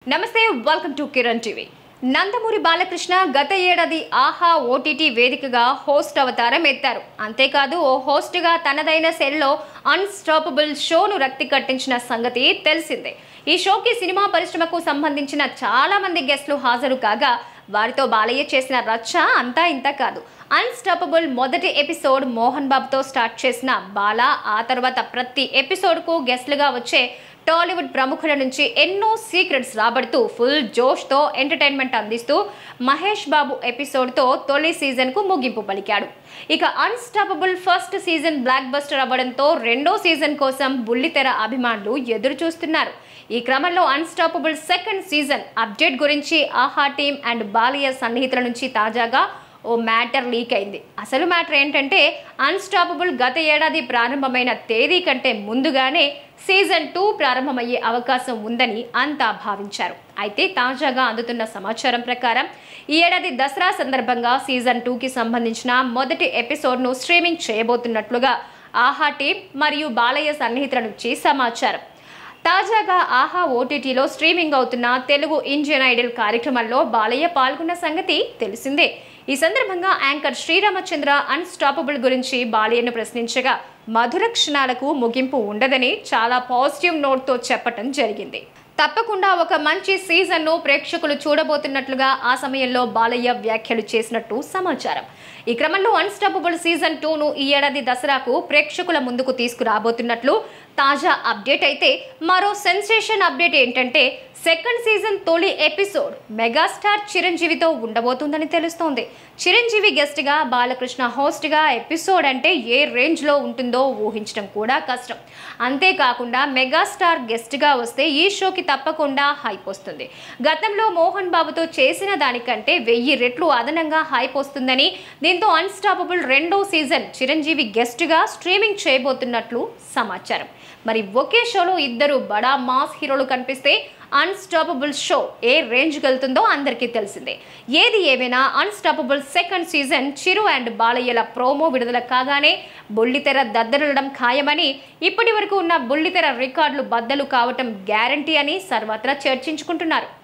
నమస్తే welcome to Kiran TV Nandamuri Balakrishna గత ఏడాది ఆహా ఓటీటీ వేదికగా హోస్ట్ అవతారం ఎత్తారు అంతేకాదు ఓ హోస్ట్గా తనదైన శైలిలో అన్స్టాపబుల్ షోను రక్తి కట్టించిన సంగతి తెలిసిందే ఈ షోకి సినిమా పరిశ్రమకు సంబంధించిన చాలా మంది గెస్టులు హాజరు కాగా వారితో బాలయ్య చేసిన రచ్చ అంతా ఇంత కాదు అన్స్టాపబుల్ మొదటి ఎపిసోడ్ మోహన్ బాబుతో స్టార్ట్ చేసిన బాల ఆ తర్వాత ప్రతి ఎపిసోడ్కు గెస్ట్లుగా వచ్చే టాలీవుడ్ ప్రముఖుల నుంచి ఎన్నో సీక్రెట్స్ రాబడుతూ ఫుల్ జోష్తో ఎంటర్టైన్మెంట్ అందిస్తూ మహేష్ బాబు ఎపిసోడ్తో తొలి సీజన్కు ముగింపు పలికాడు ఇక Unstoppable first season blockbuster అవ్వడంతో రెండో సీజన్ కోసం బుల్లితెర అభిమానులు ఎదురు చూస్తున్నారు ఈ క్రమంలో అన్స్టాపబుల్ సెకండ్ సీజన్ అప్డేట్ గురించి ఆహా టీమ్ అండ్ బాలియ సన్నిహితుల నుంచి తాజాగా ఓ మ్యాటర్ లీక్ అయింది అసలు మ్యాటర్ ఏంటంటే అన్స్టాపబుల్ గత ఏడాది ప్రారంభమైన తేదీ కంటే ముందుగానే సీజన్ టూ ప్రారంభమయ్యే అవకాశం ఉందని అంతా భావించారు అయితే తాజాగా అందుతున్న సమాచారం ప్రకారం ఈ ఏడాది దసరా సందర్భంగా సీజన్ టూకి సంబంధించిన మొదటి ఎపిసోడ్ను స్ట్రీమింగ్ చేయబోతున్నట్లుగా ఆహా టీం మరియు బాలయ్య సన్నిహితుల నుంచి సమాచారం తాజాగా ఆహా ఓటీటీలో స్ట్రీమింగ్ అవుతున్న తెలుగు ఇండియన్ ఐడల్ కార్యక్రమంలో బాలయ్య పాల్గొన్న సంగతి తెలిసిందే ఈ సందర్భంగా యాంకర్ శ్రీరామచంద్ర అన్స్టాపబుల్ గురించి బాలయ్యను ప్రశ్నించగా మధుర క్షణాలకు ముగింపు ఉండదని చాలా పాజిటివ్ నోట్తో చెప్పటం జరిగింది తప్పకుండా ఒక మంచి సీజన్ను ప్రేక్షకులు చూడబోతున్నట్లుగా ఆ సమయంలో బాలయ్య వ్యాఖ్యలు చేసినట్టు సమాచారం ఈ క్రమంలో అన్స్టాపబుల్ సీజన్ టూను ఈ ఏడాది దసరాకు ప్రేక్షకుల ముందుకు తీసుకురాబోతున్నట్లు తాజా అప్డేట్ అయితే మరో సెన్సేషన్ అప్డేట్ ఏంటంటే సెకండ్ సీజన్ తొలి ఎపిసోడ్ మెగాస్టార్ చిరంజీవితో ఉండబోతుందని తెలుస్తోంది చిరంజీవి గెస్ట్గా బాలకృష్ణ హోస్ట్గా ఎపిసోడ్ అంటే ఏ రేంజ్లో ఉంటుందో ఊహించడం కూడా కష్టం అంతేకాకుండా మెగాస్టార్ గెస్ట్గా వస్తే ఈ షోకి తప్పకుండా హైప్ వస్తుంది గతంలో మోహన్ బాబుతో చేసిన దానికంటే వెయ్యి రెట్లు అదనంగా హైప్ వస్తుందని దీంతో అన్స్టాపబుల్ రెండో సీజన్ చిరంజీవి గెస్ట్గా స్ట్రీమింగ్ చేయబోతున్నట్లు సమాచారం మరి ఒకే షోలో ఇద్దరు బడా మాస్ హీరోలు కనిపిస్తే అన్స్టాపబుల్ షో ఏ రేంజ్కి వెళ్తుందో అందరికీ తెలిసిందే ఏది ఏమైనా Unstoppable second season Chiru and బాలయ్యల ప్రోమో విడుదల కాగానే బుల్లితెర దద్దరడం ఖాయమని ఇప్పటి వరకు ఉన్న బుల్లితెర రికార్డులు బద్దలు కావటం గ్యారంటీ అని సర్వత్రా చర్చించుకుంటున్నారు